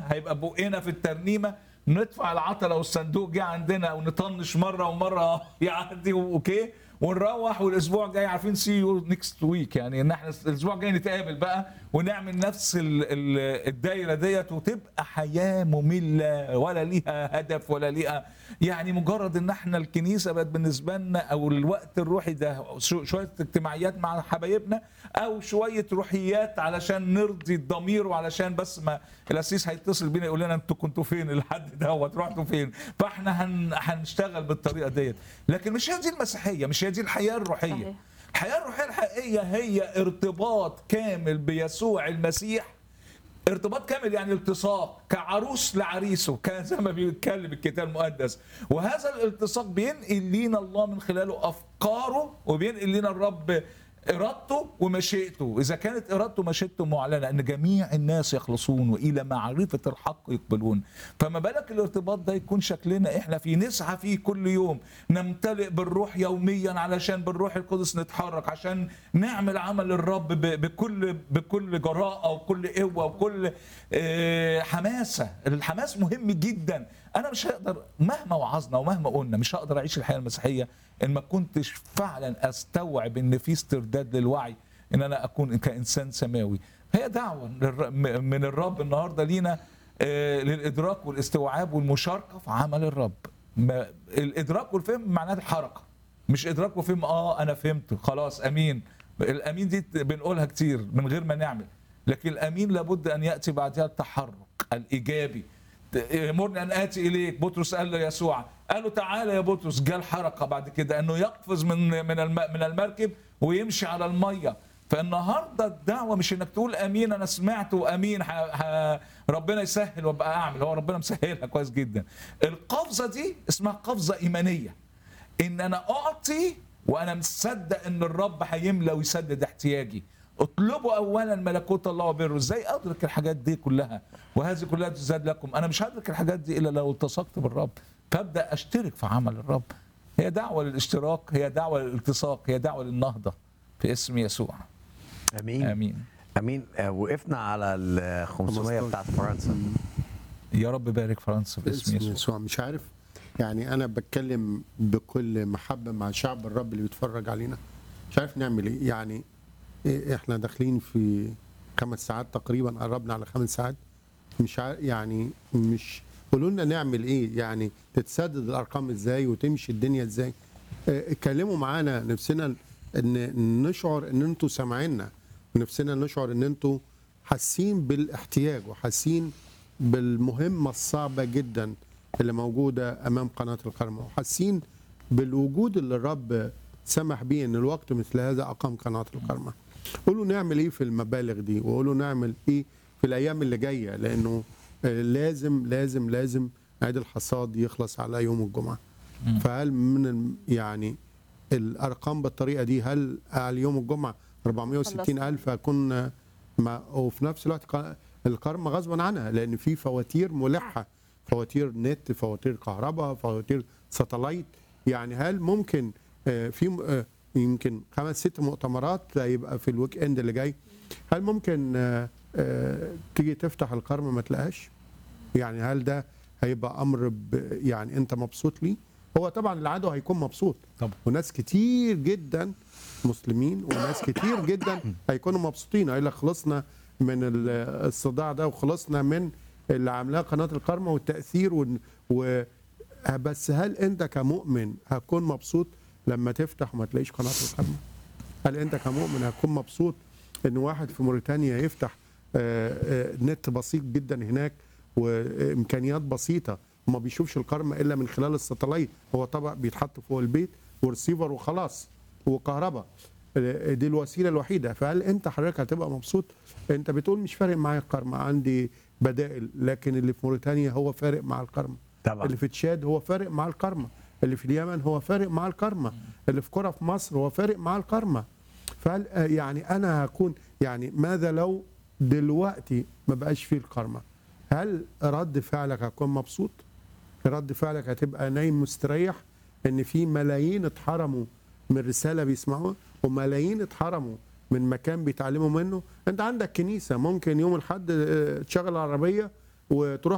هيبقى بقنا في الترنيمه ندفع العطله والصندوق جه عندنا ونطنش مره ومره يعدي اوكي ونروح والاسبوع الجاي عارفين سي يو نيكست ويك يعني ان احنا الاسبوع الجاي نتقابل بقى ونعمل نفس ال- ال- الدايره ديت وتبقى حياه ممله ولا ليها هدف ولا ليها يعني مجرد ان احنا الكنيسه بقت بالنسبه لنا او الوقت الروحي ده شو- شويه اجتماعيات مع حبايبنا او شويه روحيات علشان نرضي الضمير وعلشان بس ما الاسيس هيتصل بينا يقول لنا انتوا كنتوا فين الحد دوت رحتوا فين فاحنا هن هنشتغل بالطريقه ديت لكن مش هي دي المسيحيه مش هي دي الحياه الروحيه صحيح. الحياه الروحيه الحقيقيه هي ارتباط كامل بيسوع المسيح ارتباط كامل يعني التصاق كعروس لعريسه كان زي ما بيتكلم الكتاب المقدس وهذا الالتصاق بينقل لينا الله من خلاله افكاره وبينقل لينا الرب ارادته ومشيئته اذا كانت ارادته ومشيئته معلنه ان جميع الناس يخلصون والى معرفه الحق يقبلون فما بالك الارتباط ده يكون شكلنا احنا فيه نسعى فيه كل يوم نمتلئ بالروح يوميا علشان بالروح القدس نتحرك عشان نعمل عمل الرب ب- بكل بكل جراءه وكل قوه وكل آه، حماسه الحماس مهم جدا انا مش هقدر مهما وعظنا ومهما قلنا مش هقدر اعيش الحياه المسيحيه ان ما كنتش فعلا استوعب ان في استرداد للوعي ان انا اكون كانسان سماوي هي دعوه للر- م- من الرب النهارده لينا آه، للادراك والاستوعاب والمشاركه في عمل الرب ما الادراك والفهم معناه الحركه مش ادراك وفهم اه انا فهمت خلاص امين الامين دي بنقولها كتير من غير ما نعمل لكن الامين لابد ان ياتي بعدها التحرك الايجابي مرني ان اتي اليك بطرس قال ليسوع قال له تعالى يا بطرس جال حركه بعد كده انه يقفز من من الم- من المركب ويمشي على الميه فالنهارده الدعوه مش انك تقول امين انا سمعت وامين ح... ح... ربنا يسهل وابقى اعمل هو ربنا مسهلها كويس جدا القفزه دي اسمها قفزه ايمانيه ان انا اعطي وانا مصدق ان الرب هيملى ويسدد احتياجي اطلبوا اولا ملكوت الله وبره ازاي ادرك الحاجات دي كلها وهذه كلها تزاد لكم انا مش هدرك الحاجات دي الا لو التصقت بالرب فابدا اشترك في عمل الرب هي دعوه للاشتراك هي دعوه للالتصاق هي دعوه للنهضه في اسم يسوع امين امين امين آه، وقفنا على ال 500 بتاعت فرنسا يا رب بارك فرنسا باسم باسم يسوع يسوع مش عارف يعني انا بتكلم بكل محبه مع شعب الرب اللي بيتفرج علينا مش عارف نعمل ايه يعني إيه احنا داخلين في خمس ساعات تقريبا قربنا على خمس ساعات مش عارف يعني مش قولوا لنا نعمل ايه يعني تتسدد الارقام ازاي وتمشي الدنيا ازاي اه، اتكلموا معانا نفسنا ان نشعر ان انتوا سامعيننا ونفسنا نشعر ان انتوا حاسين بالاحتياج وحاسين بالمهمه الصعبه جدا اللي موجوده امام قناه الكرمه وحاسين بالوجود اللي الرب سمح بيه ان الوقت مثل هذا اقام قناه الكرمه قولوا نعمل ايه في المبالغ دي وقولوا نعمل ايه في الايام اللي جايه لانه آه، لازم لازم لازم عيد الحصاد يخلص على يوم الجمعه فهل من الم- يعني الارقام بالطريقه دي هل على يوم الجمعه 460 الف هكون آه، ما وفي نفس الوقت ق- الكرمة غصبا عنها لان في فواتير ملحه فواتير نت فواتير كهرباء فواتير ساتلايت يعني هل ممكن آه، في م- آه، يمكن خمس ست مؤتمرات يبقى في الويك اند اللي جاي هل ممكن آه، آه، تيجي تفتح الكرمة ما تلاقيهاش يعني هل ده هيبقى امر ب- يعني انت مبسوط ليه هو طبعا العدو هيكون مبسوط طبعا. وناس كتير جدا مسلمين وناس كتير جدا هيكونوا مبسوطين هيقول لك خلصنا من ال- الصداع ده وخلصنا من اللي عاملاه قناه الكرمه والتاثير و, و بس هل انت كمؤمن هتكون مبسوط لما تفتح وما تلاقيش قناه الكرمه؟ هل انت كمؤمن هتكون مبسوط ان واحد في موريتانيا يفتح آه، آه، نت بسيط جدا هناك وامكانيات بسيطه وما بيشوفش الكرمه الا من خلال الساتلايت هو طبعا بيتحط فوق البيت ورسيفر وخلاص وكهرباء آه، دي الوسيله الوحيده فهل انت حضرتك هتبقى مبسوط انت بتقول مش فارق معايا الكرمه عندي بدائل لكن اللي في موريتانيا هو فارق مع الكرمه طبعا اللي في تشاد هو فارق مع الكرمة اللي في اليمن هو فارق مع الكرمة اللي في قرى في مصر هو فارق مع الكرمة فهل آه، يعني انا هكون يعني ماذا لو دلوقتي ما بقاش فيه الكرمة هل رد فعلك هتكون مبسوط رد فعلك هتبقى نايم مستريح ان في ملايين اتحرموا من رسالة بيسمعوها وملايين اتحرموا من مكان بيتعلموا منه انت عندك كنيسة ممكن يوم الحد آه، تشغل العربية وتروح